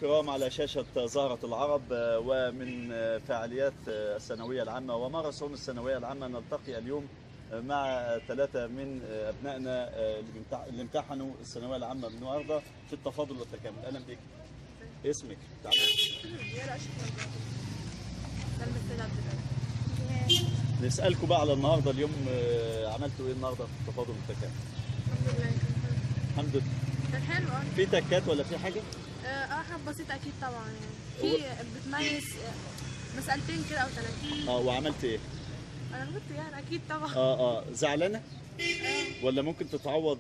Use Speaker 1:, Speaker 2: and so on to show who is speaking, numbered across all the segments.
Speaker 1: الكرام على شاشة زهرة العرب آه، ومن آه، فعاليات آه، الثانوية العامة وماراثون الثانوية العامة نلتقي اليوم آه، مع ثلاثة من آه، أبنائنا آه، اللي بيمتح- اللي امتحنوا الثانوية العامة النهاردة في التفاضل والتكامل أهلا بك اسمك تعال. نسألكم بقى على النهاردة اليوم آه، عملتوا إيه النهاردة في التفاضل والتكامل الحمد لله
Speaker 2: كان حلو اه
Speaker 1: في تكات ولا في حاجة؟
Speaker 2: اه حاجات بسيطة أكيد طبعا يعني في بتميز آه، مسألتين كده أو ثلاثة
Speaker 1: اه وعملت إيه؟
Speaker 2: أنا غلطت يعني أكيد طبعا
Speaker 1: اه اه زعلانه ولا ممكن تتعوض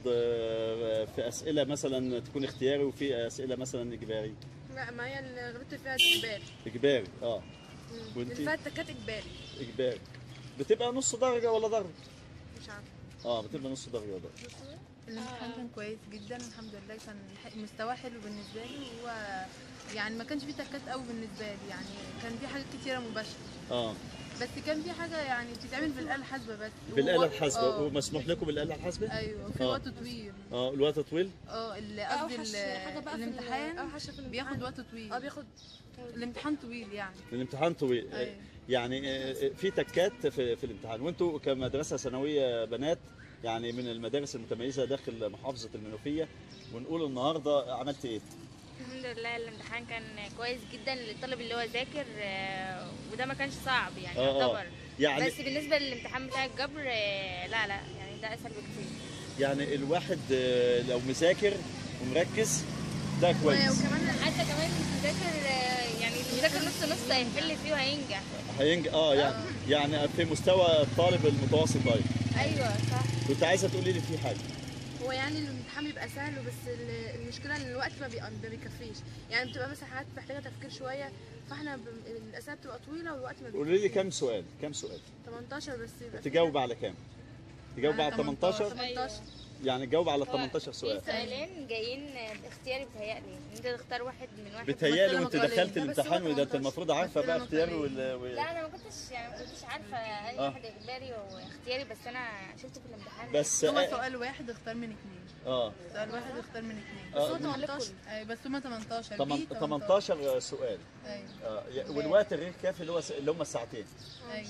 Speaker 1: آه، في اسئله مثلا تكون اختياري وفي اسئله مثلا اجباري
Speaker 2: لا ما هي اللي غلطت فيها دي إجباري
Speaker 1: اجباري اه
Speaker 2: اللي
Speaker 1: وانتي
Speaker 2: فاتت كانت إجباري
Speaker 1: اجباري بتبقى نص درجه ولا درجه
Speaker 2: مش عارفة
Speaker 1: اه بتبقى نص درجه ولا درجه
Speaker 3: الامتحان كان كويس جدا الحمد لله كان ح- مستواه حلو بالنسبه لي وهو يعني ما كانش فيه تكات قوي بالنسبه لي يعني كان في حاجات كتيره مباشره
Speaker 1: اه
Speaker 3: بس كان في حاجه يعني بتتعمل بالاله الحاسبه بس
Speaker 1: بالاله
Speaker 3: وهو-
Speaker 1: الحاسبه
Speaker 3: آه،
Speaker 1: ومسموح لكم بالاله الحاسبه
Speaker 3: ايوه وفي
Speaker 1: آه.
Speaker 3: وقت طويل
Speaker 1: اه الوقت طويل
Speaker 3: اه اللي قصدي
Speaker 2: أوحش
Speaker 3: ال-
Speaker 2: حاجة بقى في ال-
Speaker 3: الامتحان
Speaker 2: أوحش في الامتحان.
Speaker 3: بياخد وقت طويل
Speaker 2: اه بياخد
Speaker 3: الامتحان طويل يعني
Speaker 1: الامتحان طويل
Speaker 3: أيوة.
Speaker 1: يعني آه، في تكات في, في الامتحان وانتوا كمدرسه ثانويه بنات يعني من المدارس المتميزه داخل محافظه المنوفيه ونقول النهارده عملت ايه؟
Speaker 4: الحمد لله الامتحان كان كويس جدا للطالب اللي هو ذاكر آه، وده ما كانش صعب يعني
Speaker 1: آه، آه.
Speaker 4: يعتبر
Speaker 1: يعني-
Speaker 4: بس بالنسبه للامتحان بتاع الجبر آه، لا لا يعني ده اسهل بكتير
Speaker 1: يعني الواحد آه، لو مذاكر ومركز ده كويس
Speaker 4: وكمان حتى كمان اللي مذاكر آه، يعني اللي مذاكر نص نص هيحل فيه وهينجح
Speaker 1: هينجح اه يعني يعني في مستوى الطالب المتوسط طيب
Speaker 4: ايوه صح
Speaker 1: كنت عايزه تقولي لي في حاجه
Speaker 2: هو يعني الامتحان بيبقى سهل بس ال- المشكلة إن الوقت ما بي- ما بيكفيش يعني بتبقى مثلا حاجات محتاجة تفكير شوية فاحنا ب... الأسئلة بتبقى طويلة والوقت ما
Speaker 1: قولي لي كم سؤال كم سؤال
Speaker 2: 18 بس يبقى
Speaker 1: تجاوب على كام تجاوب على 18
Speaker 2: 18
Speaker 1: يعني تجاوب على
Speaker 4: هو
Speaker 1: 18 سؤال
Speaker 4: في سؤالين جايين آه، اختياري بتهيألي ان انت تختار واحد من واحد
Speaker 1: بتهيالي
Speaker 3: مسألة
Speaker 1: وانت
Speaker 3: مقالية.
Speaker 1: دخلت
Speaker 2: لا، بس
Speaker 1: الامتحان
Speaker 2: هو
Speaker 1: وده انت
Speaker 2: 18.
Speaker 1: المفروض عارفه بقى
Speaker 3: مسألة
Speaker 1: اختياري
Speaker 3: مقالية.
Speaker 1: وال... وال...
Speaker 4: لا انا ما كنتش يعني ما كنتش عارفه انهي
Speaker 1: آه.
Speaker 4: واحد اجباري واختياري بس انا شفته في الامتحان
Speaker 1: بس
Speaker 3: هو
Speaker 1: اه,
Speaker 3: سؤال واحد اختار من اثنين
Speaker 1: آه.
Speaker 3: سؤال واحد اختار من اثنين
Speaker 1: آه.
Speaker 2: هو 18
Speaker 3: ايوه بس هما 18
Speaker 1: تمن-
Speaker 3: بي
Speaker 1: 18 سؤال
Speaker 3: ايوه
Speaker 1: آه. ي- والوقت غير كافي اللي هو س- اللي هم الساعتين
Speaker 3: ايوه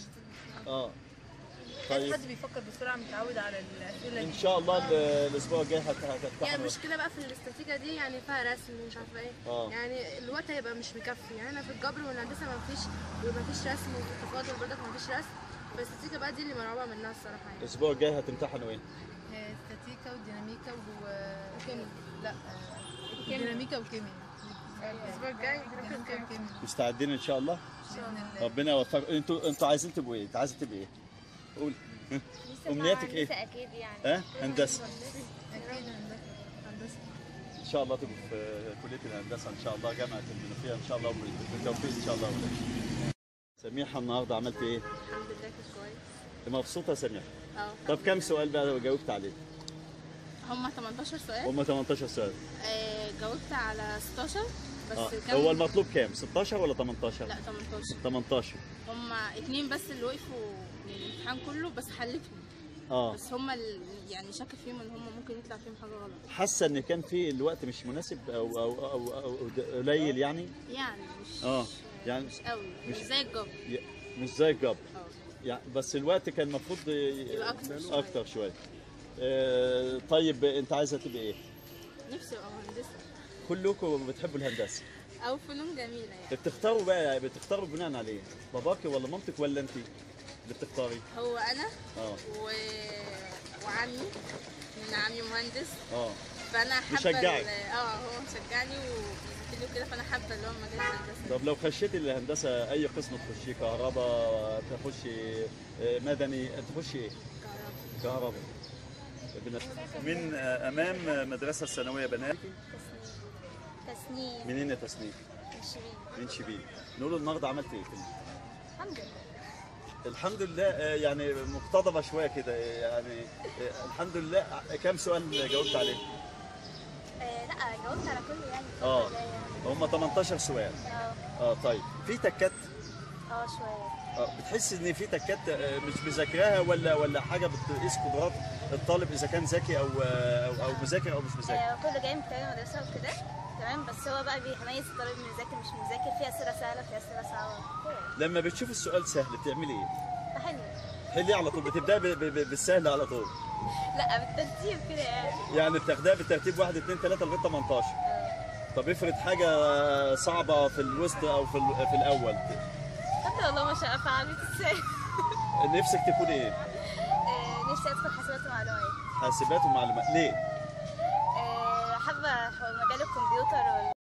Speaker 1: اه
Speaker 3: طيب.
Speaker 1: طيب
Speaker 3: حد بيفكر بسرعه متعود على الاسئله
Speaker 1: ان
Speaker 3: دي
Speaker 1: شاء الله ال- الاسبوع الجاي هت-
Speaker 2: يعني
Speaker 1: هتمتحنوا
Speaker 2: المشكله بقى في الاستاتيكا دي يعني فيها رسم ومش عارفه ايه
Speaker 1: آه.
Speaker 2: يعني الوقت هيبقى مش مكفي يعني انا في الجبر والهندسه ما فيش ما فيش رسم وفي التفاضل برضك ما فيش رسم فالاستاتيكا بقى دي اللي مرعوبه منها الصراحه يعني
Speaker 1: الاسبوع الجاي هتمتحنوا ايه؟
Speaker 3: آه، استاتيكا وديناميكا و
Speaker 2: وكيمياء.
Speaker 3: لا آه، ديناميكا وكيمياء
Speaker 2: الاسبوع الجاي
Speaker 3: ديناميكا وكيمياء
Speaker 1: مستعدين ان شاء الله؟
Speaker 3: باذن الله
Speaker 1: ربنا يوفقكم انتوا انتوا عايزين تبقوا ايه؟ انت عايزه تبقى ايه؟ قول
Speaker 4: لسه
Speaker 1: أمنياتك
Speaker 4: مع
Speaker 1: إيه؟
Speaker 4: هندسة اكيد يعني
Speaker 1: ها؟ هندسه
Speaker 3: اكيد هندسه هندسه
Speaker 1: ان شاء الله تبقوا في كليه الهندسه ان شاء الله جامعه المنوفيه ان شاء الله بالتوفيق ان شاء الله ولك. سميحه النهارده عملت ايه؟
Speaker 2: الحمد لله كانت كويس
Speaker 1: مبسوطه يا سميحه؟
Speaker 2: اه
Speaker 1: طب كم سؤال بقى جاوبت عليه؟
Speaker 2: هم 18 سؤال
Speaker 1: هم 18 سؤال
Speaker 2: آه جاوبت على 16 بس
Speaker 1: اه
Speaker 2: كان
Speaker 1: هو المطلوب كام؟ 16 ولا 18؟
Speaker 2: لا 18
Speaker 1: 18
Speaker 2: هم اتنين بس اللي وقفوا من الامتحان كله بس حلتهم
Speaker 1: اه
Speaker 2: بس هم ال... يعني شاك فيهم ان هم ممكن يطلع فيهم حاجه غلط
Speaker 1: حاسه ان كان في الوقت مش مناسب او او او, أو قليل يعني؟
Speaker 2: يعني مش
Speaker 1: اه يعني
Speaker 2: مش قوي
Speaker 1: مش-
Speaker 2: مش زي الجبر
Speaker 1: ي- مش زي الجبر
Speaker 2: اه
Speaker 1: يعني بس الوقت كان المفروض
Speaker 2: يبقى أكتر شوية.
Speaker 1: اكتر شويه آه طيب انت عايزه تبقى ايه؟
Speaker 2: نفسي ابقى مهندسه
Speaker 1: كلكم بتحبوا الهندسه
Speaker 2: او فنون جميله يعني
Speaker 1: بتختاروا بقى بتختاروا بناء على ايه؟ باباكي ولا مامتك ولا انت اللي بتختاري؟
Speaker 2: هو انا
Speaker 1: اه
Speaker 2: و... وعمي من عمي مهندس
Speaker 1: اه
Speaker 2: فانا حابه
Speaker 1: بيشجعك.
Speaker 2: ال- اه هو مشجعني وبيذاكر لي كده فانا حابه اللي هو مجال الهندسه
Speaker 1: طب لو خشيتي الهندسه اي قسم تخشي كهرباء تخشي آه، مدني تخشي ايه؟
Speaker 2: كهرباء
Speaker 1: كهرباء من آه، امام مدرسه الثانويه بنات
Speaker 4: تسنيم
Speaker 1: منين يا تسنيم؟
Speaker 4: شبيه
Speaker 1: من شبين نقول النهارده عملت ايه؟
Speaker 4: الحمد لله
Speaker 1: الحمد لله آه، يعني مقتضبه شويه كده آه، يعني آه، الحمد لله كم سؤال جاوبت عليه؟
Speaker 4: آه لا جاوبت على كله يعني
Speaker 1: اه هم 18 سؤال
Speaker 4: اه
Speaker 1: اه طيب في تكات
Speaker 4: اه شويه
Speaker 1: اه بتحس ان في تكات آه، مش مذاكراها ولا ولا حاجه بتقيس قدرات الطالب اذا كان ذكي او او او مذاكر او مش مذاكر
Speaker 5: آه، كله جاي من تاني مدرسة وكده تمام بس هو بقى بيميز الطالب من مذاكر مش مذاكر في أسئلة سهلة في أسئلة صعبة كده يعني.
Speaker 1: لما بتشوف السؤال سهل بتعملي ايه؟
Speaker 5: فحلو
Speaker 1: حليه على طول بتبداي ب- ب- ب- بالسهل على طول
Speaker 5: لا بالترتيب كده يعني
Speaker 1: يعني بتاخدها بالترتيب 1 2 3 لغايه 18
Speaker 5: آه.
Speaker 1: طب افرض حاجه صعبه في الوسط او في ال- في الاول
Speaker 5: قدر الله ما شاء فعل ازاي
Speaker 1: نفسك تكون ايه؟
Speaker 5: آه، نفسي ادخل حاسبات ومعلومات
Speaker 1: حاسبات ومعلومات ليه؟
Speaker 5: آه، حابه مجال الكمبيوتر وال